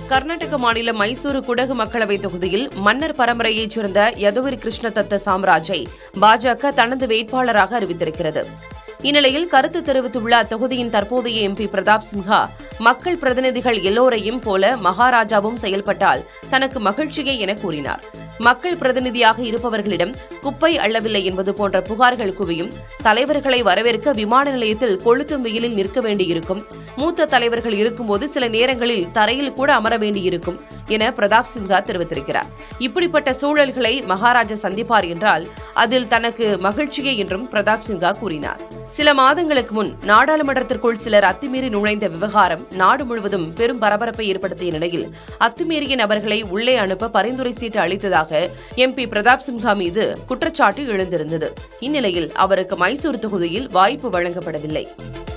கர்நாடக மாநில மைசூரு குடகு மக்களவைத் தொகுதியில் மன்னர் பரம்பரையைச் சேர்ந்த யதுகிரி கிருஷ்ணதத்த சாம்ராஜை பாஜக தனது வேட்பாளராக அறிவித்திருக்கிறது இந்நிலையில் கருத்து தெரிவித்துள்ள அத்தொகுதியின் தற்போதைய எம்பி பிரதாப் சிம்ஹா மக்கள் பிரதிநிதிகள் எல்லோரையும் போல மகாராஜாவும் செயல்பட்டால் தனக்கு மகிழ்ச்சியே என கூறினார் மக்கள் பிரதிநிதியாக இருப்பவர்களிடம் குப்பை அள்ளவில்லை என்பது போன்ற புகார்கள் குவியும் தலைவர்களை வரவேற்க விமான நிலையத்தில் கொளுத்தும் வெயிலில் நிற்க வேண்டியிருக்கும் மூத்த தலைவர்கள் இருக்கும்போது சில நேரங்களில் தரையில் கூட அமர வேண்டியிருக்கும் என பிரதாப் சிம்ஹா தெரிவித்திருக்கிறார் இப்படிப்பட்ட சூழல்களை மகாராஜா சந்திப்பார் என்றால் அதில் தனக்கு மகிழ்ச்சியே என்றும் பிரதாப் சிம்ஹா கூறினார் சில மாதங்களுக்கு முன் நாடாளுமன்றத்திற்குள் சிலர் அத்துமீறி நுழைந்த விவகாரம் நாடு முழுவதும் பெரும் பரபரப்பை ஏற்படுத்திய நிலையில் அத்துமீறிய நபர்களை உள்ளே அனுப்ப பரிந்துரை சீட்டு அளித்ததாக எம்பி பிரதாப் சிம்ஹா மீது குற்றச்சாட்டு எழுந்திருந்தது இந்நிலையில் அவருக்கு மைசூர் தொகுதியில் வாய்ப்பு வழங்கப்படவில்லை